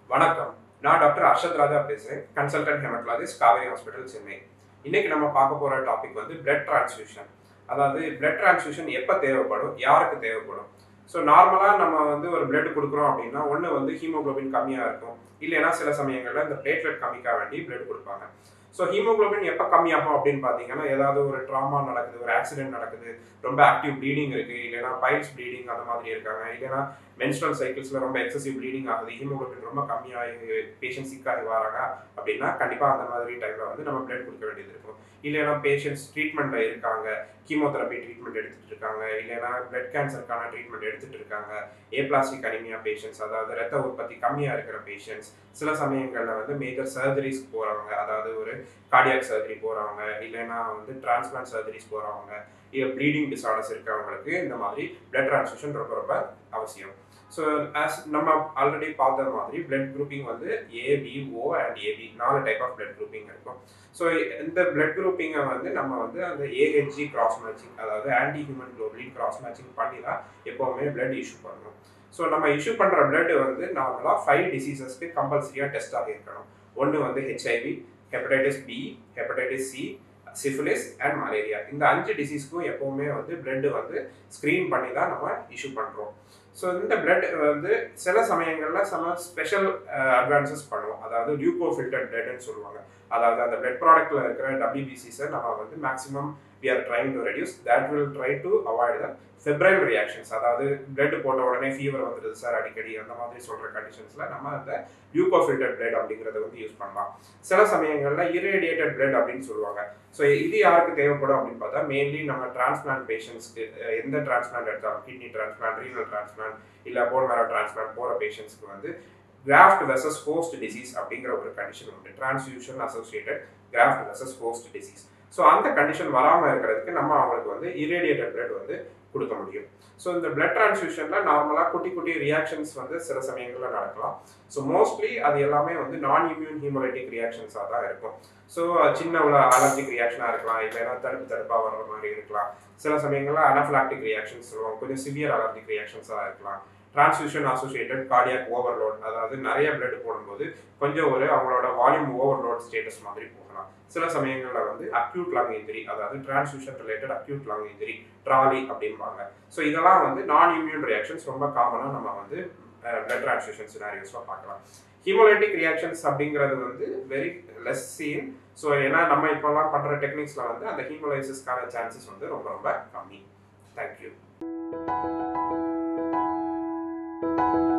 வணக்கம் நான் டாக்டர் அர்ஷத் ராஜா பேசுகிறேன் consultant haematologist Kaveri hospital Chennai இன்னைக்கு நம்ம பார்க்க போகிற டாபிக் வந்து பிளட் டிரான்ஸ்ஃபியூஷன் அதாவது பிளட் டிரான்ஸ்ஃபியூஷன் எப்போ தேவைப்படும் யாருக்கு தேவைப்படும் ஸோ நார்மலாக நம்ம வந்து ஒரு பிளட் கொடுக்குறோம் அப்படின்னா ஒன்று வந்து ஹீமோகுளோபின் கம்மியாக இருக்கும் இல்லைன்னா சில சமயங்களில் இந்த பிளேட்லெட் கம்மிக்காக வேண்டி பிளட் கொடுப்பாங்க ஸோ ஹீமோகுளோபின் எப்போ கம்மியாகும் அப்படின்னு பார்த்தீங்கன்னா ஏதாவது ஒரு ட்ராமா நடக்குது ஒரு ஆக்சிடென்ட் நடக்குது ரொம்ப ஆக்டிவ் ப்ளீடிங் இருக்குது இல்லைனா பைல்ஸ் ப்ளீடிங் அந்த மாதிரி இருக்காங்க இல்லைனா மென்ஸ்ட்ரல் சைக்கிள்ஸில் ரொம்ப எக்ஸசிவ் ப்ளீடிங் ஆகுது ஹீமோகுளோபின் ரொம்ப கம்மியாகி பேஷண்ட் சிக்காகி வராங்க அப்படின்னா கண்டிப்பாக அந்த மாதிரி டைமில் வந்து நம்ம பிளட் கொடுக்க வேண்டியது இருக்கும் இல்லைனா பேஷண்ட்ஸ் ட்ரீட்மெண்ட்டில் இருக்காங்க கீமோதெரப்பி ட்ரீட்மெண்ட் எடுத்துகிட்டு இருக்காங்க இல்லைனா பிளட் கேன்சருக்கான ட்ரீட்மெண்ட் எடுத்துகிட்டு இருக்காங்க ஏப்ளாஸ்டிக் அனிமியா பேஷண்ட்ஸ் அதாவது ரத்த உற்பத்தி கம்மியாக இருக்கிற பேஷண்ட்ஸ் சில சமயங்களில் வந்து மேஜர் சர்ஜரிஸ் போகிறவங்க அதாவது ஒரு கார்டியாக் சர்ஜரி போகிறவங்க இல்லைன்னா வந்து டிரான்ஸ்பிளான்ட் சர்ஜரிஸ் போகிறவங்க இல்லை ப்ளீடிங் டிசார்டர்ஸ் இருக்கிறவங்களுக்கு இந்த மாதிரி பிளட் டிரான்ஸ்ஃபியூஷன் ரொம்ப ரொம்ப அவசியம் ஸோ ஆஸ் நம்ம ஆல்ரெடி பார்த்த மாதிரி பிளட் குரூப்பிங் வந்து ஏபிஓ அண்ட் ஏபி நாலு டைப் ஆஃப் பிளட் குரூப்பிங் இருக்கும் ஸோ இந்த பிளட் குரூப்பிங்கை வந்து நம்ம வந்து அந்த ஏஹெச்ஜி கிராஸ் மேட்சிங் அதாவது anti human globin cross matching பண்ணி தான் எப்போவுமே பிளட் இஷ்யூ பண்ணணும் ஸோ நம்ம இஷ்யூ பண்ணுற பிளட் வந்து நார்மலாக ஃபைவ் டிசீசஸ்க்கு கம்பல்சரியாக டெஸ்ட் ஆகியிருக்கணும் ஒன்று வந்து HIV hepatitis B hepatitis C syphilis and malaria இந்த அஞ்சு டிசீஸ்க்கும் எப்போவுமே வந்து பிளட் வந்து ஸ்க்ரீன் பண்ணி தான் நம்ம இஷ்யூ பண்ணுறோம் ஸோ இந்த பிளட் வந்து சில சமயங்களில் சம ஸ்பெஷல் அட்வான்சஸ் பண்ணுவோம் அதாவது லியூகோ ஃபில்டர் பிளட்னு சொல்லுவாங்க அதாவது அந்த பிளட் ப்ராடக்ட்ல இருக்கிற டபிள்யூபிசிஸை நம்ம வந்து maximum we are trying to reduce that will try to avoid the febrile reactions அதாவது பிளட் போட்ட உடனே ஃபீவர் வந்துடுது சார் அடிக்கடி அந்த மாதிரி சொல்கிற கண்டிஷன்ஸில் நம்ம அந்த லியூகோ ஃபில்டர் பிளட் அப்படிங்கிறத வந்து யூஸ் பண்ணலாம் சில சமயங்களில் இரேடியேட்டட் பிளட் அப்படின்னு சொல்லுவாங்க ஸோ இது யாருக்கு தேவைப்படும் அப்படின்னு பார்த்தா மெயின்லி நம்ம டிரான்ஸ்பிளான்ட் பேஷண்ட்ஸ்க்கு எந்த டிரான்ஸ்பிளான்ட் எடுத்தாலும் கிட்னி டிரான்ஸ்பிளான்ட் ரீனல் டிரான்ஸ்பிளான்ட் இல்லை போன் மேரோ டிரான்ஸ்பிளான்ட் போகிற பேஷண்ட்ஸ்க்கு வந்து கிராஃப்ட் வெசஸ் ஹோஸ்ட் டிசீஸ் அப்படிங்கிற ஒரு கண்டிஷன் உண்டு transfusion associated graft versus host disease so அந்த கண்டிஷன் வராமல் இருக்கிறதுக்கு நம்ம அவங்களுக்கு வந்து இரேடியேட்டட் பிளட் வந்து கொடுக்க முடியும் ஸோ இந்த பிளட் டிரான்ஸ்ஃபியூஷனில் நார்மலாக குட்டி குட்டி ரியாக்ஷன்ஸ் வந்து சில சமயங்களில் நடக்கலாம் ஸோ மோஸ்ட்லி அது எல்லாமே வந்து நான் இம்யூன் ஹீமோலைட்டிக் ரியாக்ஷன்ஸாக தான் இருக்கும் ஸோ சின்ன உள்ள அலர்ஜிக் ரியாக்ஷனாக இருக்கலாம் இல்லைன்னா தடுப்பு தடுப்பாக வர்ற மாதிரி இருக்கலாம் சில சமயங்களில் அனஃபிலாக்டிக் ரியாக்ஷன்ஸ் சொல்லுவாங்க கொஞ்சம் சிவியர் அலர்ஜிக் ரியாக்ஷன்ஸாக இருக்கலாம் டிரான்ஸ்ஃபியூஷன் அசோசியேட்டட் கார்டியாக் ஓவர்லோட் அதாவது நிறைய பிளட் போடும்போது கொஞ்சம் ஒரு அவங்களோட வால்யூம் ஓவர்லோட் ஸ்டேட்டஸ் மாதிரி போகலாம் சில சமயங்களில் வந்து அக்யூட் லங் இன்ஜுரி அதாவது transfusion related acute lung injury TRALI அப்படிம்பாங்க ஸோ இதெல்லாம் வந்து நான் இம்யூன் ரியாக்ஷன்ஸ் ரொம்ப காமனாக நம்ம வந்து பிளட் டிரான்ஸ்ஃபியூஷன் சினாரியோஸில் பார்க்கலாம் ஹீமோலைட்டிக் ரியாக்ஷன்ஸ் அப்படிங்கிறது வந்து வெரி லெஸ் சீன் ஸோ ஏன்னா நம்ம இப்போலாம் பண்ணுற டெக்னிக்ஸில் வந்து அந்த ஹீமோலைசிஸ்க்கான சான்சஸ் வந்து ரொம்ப ரொம்ப கம்மி தேங்க்யூ